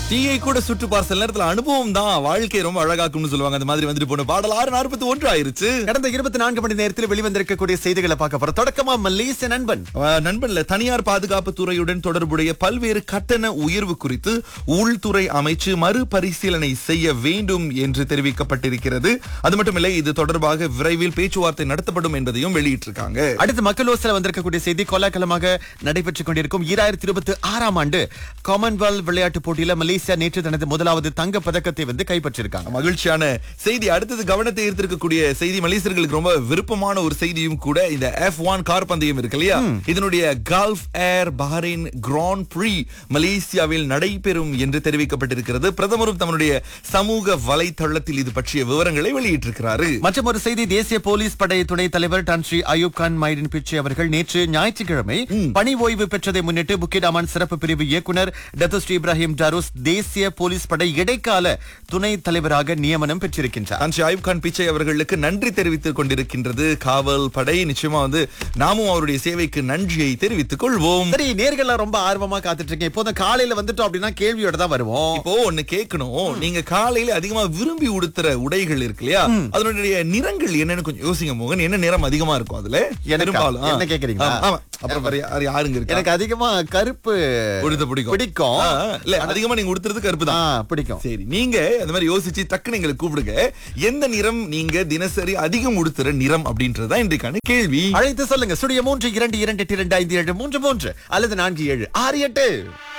டீயை கூட சுட்டு பார் சில நேரத்துல அனுபவம் தான் வாழ்க்கை ரொம்ப அழகாக்கும்னு சொல்லுவாங்க அந்த மாதிரி வந்துட்டு போன பாடல் ஆறு நாற்பத்தி ஒன்று ஆயிருச்சு கடந்த இருபத்தி நான்கு மணி நேரத்தில் வெளிவந்திருக்கக்கூடிய செய்திகளை பார்க்க போறோம் தொடக்கமா மலேசிய நண்பன் அஹ் நண்பன்ல தனியார் பாதுகாப்பு துறையுடன் தொடர்புடைய பல்வேறு கட்டண உயர்வு குறித்து உள்துறை அமைச்சு மறுபரிசீலனை செய்ய வேண்டும் என்று தெரிவிக்கப்பட்டிருக்கிறது அது மட்டுமில்லை இது தொடர்பாக விரைவில் பேச்சுவார்த்தை நடத்தப்படும் என்பதையும் வெளியிட்டிருக்காங்க அடுத்து மக்களோசில வந்திருக்கக்கூடிய செய்தி கோலாகலமாக நடைபெற்றுக் கொண்டிருக்கும் ஈராயிரத்தி இருபத்தி ஆறாம் ஆண்டு காமன்வெல்த் விளையாட்டுப் போட்டியில மலேசியா நேற்று தனது முதலாவது தங்க பதக்கத்தை வந்து கைப்பற்றிருக்காங்க மகிழ்ச்சியான செய்தி அடுத்தது கவனத்தை ஈர்த்திருக்கக்கூடிய செய்தி மலேசியர்களுக்கு ரொம்ப விருப்பமான ஒரு செய்தியும் கூட இந்த எஃப் ஒன் கார் பந்தயம் இருக்கு இல்லையா இதனுடைய gulf air Bahrain grand prix மலேசியாவில் நடைபெறும் என்று தெரிவிக்கப்பட்டிருக்கிறது பிரதமரும் தன்னுடைய சமூக வலைத்தளத்தில் இது பற்றிய விவரங்களை வெளியிட்டிருக்கிறாரு மற்றும் ஒரு செய்தி தேசிய போலீஸ் படை துணைத் தலைவர் டான் ஸ்ரீ அயூப் கான் மைடின் பிச்சை அவர்கள் நேற்று ஞாயிற்றுக்கிழமை பணி ஓய்வு பெற்றதை முன்னிட்டு புக்கிட் அமான் சிறப்பு பிரிவு இயக்குனர் டத்துஸ்ரீ இப்ராஹிம் டாரூஸ் தேசிய போலீஸ் படை இடைக்கால துணைத் தலைவராக நியமனம் பெற்றிருக்கின்றார் அன்ஷி அயூப் கான் பிச்சை அவர்களுக்கு நன்றி தெரிவித்துக் கொண்டிருக்கின்றது காவல் படை நிச்சயமா வந்து நாமும் அவருடைய சேவைக்கு நன்றியை தெரிவித்துக் கொள்வோம் சரி நேர்கள்லாம் ரொம்ப ஆர்வமா காத்துட்டு இருக்கேன் இப்போதான் காலையில வந்துட்டோம் அப்படின்னா கேள்வியோட தான் வருவோம் இப்போ ஒண்ணு கேட்கணும் நீங்க காலையில அதிகமா விரும்பி உடுத்துற உடைகள் இருக்கு இல்லையா அதனுடைய நிறங்கள் என்னன்னு கொஞ்சம் யோசிங்க மோகன் என்ன நிறம் அதிகமா இருக்கும் அதுல எனக்கா? பெரும்பாலும் ஆ. என்ன கேக்குறீங்களா? ஆமா, ஆமா. அப்புறம் வேற யா- யாருங்க இருக்கு எனக்கு அதிகமா கருப்பு உடுத்த பிடிக்கும் பிடிக்கும் ஆ, ஆ. இல்ல அதிகமா நீங்க உடுத்துறது கருப்பு ஆ, தான் பிடிக்கும் சரி நீங்க அந்த மாதிரி யோசிச்சு டக்குன்னு எங்களை கூப்பிடுங்க எந்த நிறம் நீங்க தினசரி அதிகம் உடுத்துற நிறம் அப்படின்றதுதான் இன்றைக்கான கேள்வி அழைத்து சொல்லுங்க சுடிய மூன்று இரண்டு இரண்டு எட்டு இரண்டு ஐந்து ஏழு மூன்று மூன்று அல்லது நான்கு ஏழு ஆறு எட்டு